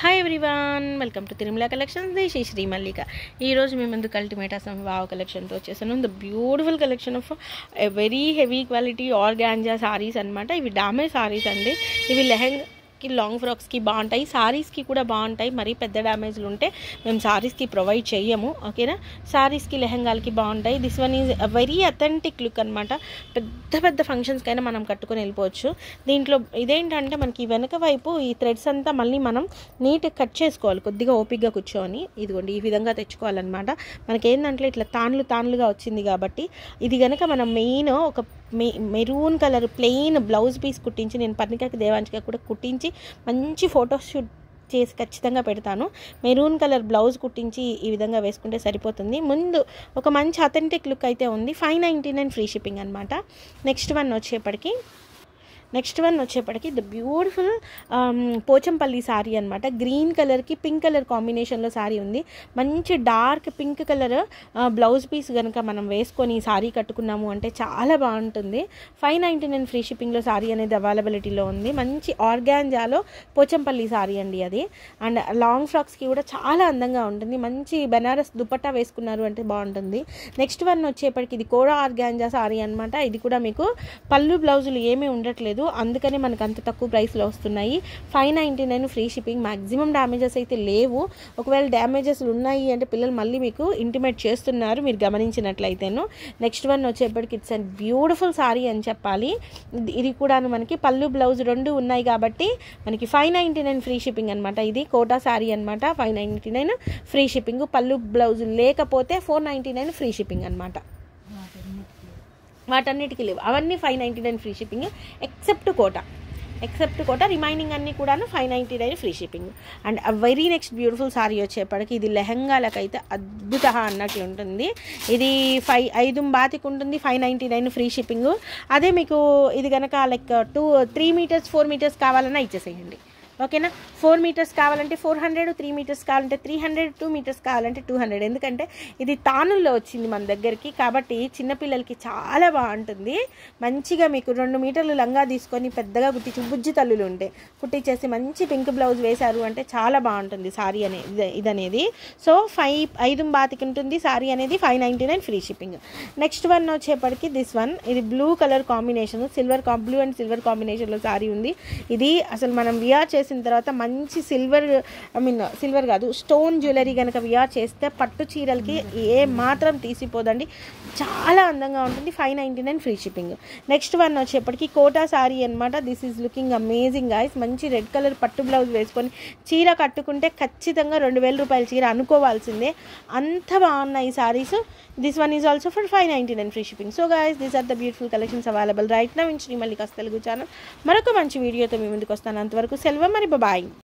hi everyone welcome to Tirumala collections the Shri Shri Mallika ఈరోజు మేము ముందుకు అల్టిమేట్ అసం వావ్ కలెక్షన్తో వచ్చేసాను the beautiful collection of very heavy quality organza saris అనమాట ఇవి డామేజ్ సారీస్ అండి ఇవి లెహంగాకి లాంగ్ ఫ్రాక్స్కి బాగుంటాయి సారీస్కి కూడా బాగుంటాయి మరీ పెద్ద డ్యామేజ్లు ఉంటే మేము సారీస్కి ప్రొవైడ్ చేయము ఓకేనా సారీస్కి లెహంగాలకి బాగుంటాయి this one is very authentic look అనమాట పెద్ద పెద్ద ఫంక్షన్స్కైనా మనం కట్టుకొని వెళ్ళిపోవచ్చు దీంట్లో ఇదేంటంటే మనకి వెనక వైపు ఈ థ్రెడ్స్ అంతా మళ్ళీ మనం నీట్గా కట్ చేసుకోవాలి కొద్దిగా ఓపిక్గా కూర్చొని ఇదిగోండి ఈ విధంగా తెచ్చుకోవాలన్నమాట మనకి ఏంటంటే ఇట్లా తాన్లు తాన్లుగా వచ్చింది కాబట్టి ఇది కనుక మనం మెయిన్ ఒక మె maroon colour plain blouse piece కుట్టించి నేను పర్ణికకి దేవాంచిగా కూడా కుట్టించి మంచి ఫోటోషూట్ చేసి ఖచ్చితంగా పెడతాను మెరూన్ కలర్ బ్లౌజ్ కుట్టించి ఈ విధంగా వేసుకుంటే సరిపోతుంది ముందు ఒక మంచి అథెంటిక్ లుక్ అయితే ఉంది five ninety nine free shipping అనమాట నెక్స్ట్ వన్ వచ్చేప్పటికి నెక్స్ట్ వన్ వచ్చేప్పటికి ద బ్యూటిఫుల్ పోచంపల్లి శారీ అనమాట గ్రీన్ కలర్కి పింక్ కలర్ కాంబినేషన్లో శారీ ఉంది మంచి dark pink colour blouse piece కనుక మనం వేసుకొని శారీ కట్టుకున్నాము అంటే చాలా బాగుంటుంది ఫైవ్ నైంటీ నైన్ ఫ్రీ షిప్పింగ్లో శారీ అనేది అవైలబిలిటీలో ఉంది మంచి ఆర్గాంజాలో పోచంపల్లి శారీ అండి అది అండ్ లాంగ్ ఫ్రాక్స్కి కూడా చాలా అందంగా ఉంటుంది మంచి బెనారస్ దుపట్టా వేసుకున్నారు అంటే బాగుంటుంది నెక్స్ట్ వన్ వచ్చేప్పటికి ఇది కూడా ఆర్గాంజా శారీ అనమాట ఇది కూడా మీకు పళ్ళు బ్లౌజులు ఏమీ ఉండట్లేదు అందుకనే మనకు అంత తక్కువ ప్రైస్లో వస్తున్నాయి five ninety nine free shipping maximum damages అయితే లేవు ఒకవేళ డ్యామేజెస్ ఉన్నాయి అంటే పిల్లలు మళ్ళీ మీకు ఇంటిమేట్ చేస్తున్నారు మీరు గమనించినట్లయితేను నెక్స్ట్ వన్ వచ్చేప్పటికి ఇట్స్ అండ్ బ్యూటిఫుల్ సారీ అని చెప్పాలి ఇది- ఇది కూడా మనకి పళ్ళు బ్లౌజ్ రెండు ఉన్నాయి కాబట్టి మనకి five ninety nine free shipping అనమాట ఇది కోటా శారీ అనమాట five ninety nine free shipping పళ్ళు బ్లౌజ్ లేకపోతే four ninety nine free shipping అనమాట వాటన్నిటికీ లేవు అవన్నీ five ninety nine free shipping except Kota except Kota remaining అన్నీ కూడాను five ninety nine free shipping and very next beautiful sari వచ్చేప్పటికి ఇది లెహంగాలకైతే అద్భుత అన్నట్లు ఉంటుంది ఇది ఫైవ్ ఐదు బాతికి ఉంటుంది five ninety nine free shipping అదే మీకు ఇది కనుక like two three metres four metres కావాలన్నా ఇచ్చేసేయండి ఓకేనా ఫోర్ మీటర్స్ కావాలంటే ఫోర్ హండ్రెడ్ త్రీ మీటర్స్ కావాలంటే త్రీ హండ్రెడ్ టూ మీటర్స్ కావాలంటే టూ హండ్రెడ్ ఎందుకంటే ఇది తానుల్లో వచ్చింది మన దగ్గరికి కాబట్టి చిన్నపిల్లలకి చాలా బాగుంటుంది మంచిగా మీకు రెండు మీటర్లు లంగా తీసుకొని పెద్దగా కుట్టించి బుజ్జి తల్లులు ఉంటే కుట్టించేసి మంచి పింక్ బ్లౌజ్ వేశారు అంటే చాలా బాగుంటుంది సారీ అనేది ఇదనేది సో ఫైవ్ ఐదు బాతికి ఉంటుంది సారీ అనేది five ninety nine free shipping next one వచ్చేప్పటికి దిస్ వన్ ఇది blue colour combination silver blue and silver కాంబినేషన్లో సారీ ఉంది ఇది అసలు మనం విఆర్ చేసిన తర్వాత మంచి సిల్వర్ ఐ మీన్ సిల్వర్ కాదు స్టోన్ జ్యువెలరీ కనుక విఆర్ చేస్తే పట్టు చీరలకి ఏ మాత్రం తీసిపోదండి చాలా అందంగా ఉంటుంది five ninety nine free shipping next one వచ్చేప్పటికి కోటా సారీ అనమాట this is looking amazing guys మంచి రెడ్ కలర్ పట్టు బ్లౌజ్ వేసుకొని చీర కట్టుకుంటే ఖచ్చితంగా రెండు వేల రూపాయల చీర అనుకోవాల్సిందే అంత బాగున్నాయి ఈ saris this one is also for five ninety nine free shipping so guys these are the beautiful collections available right నా ఇన్ శ్రీ మల్లికాస్ తెలుగు ఛానల్ మరొక మంచి వీడియోతో మీ ముందుకు వస్తాను అంతవరకు సెలవు మరి బాయ్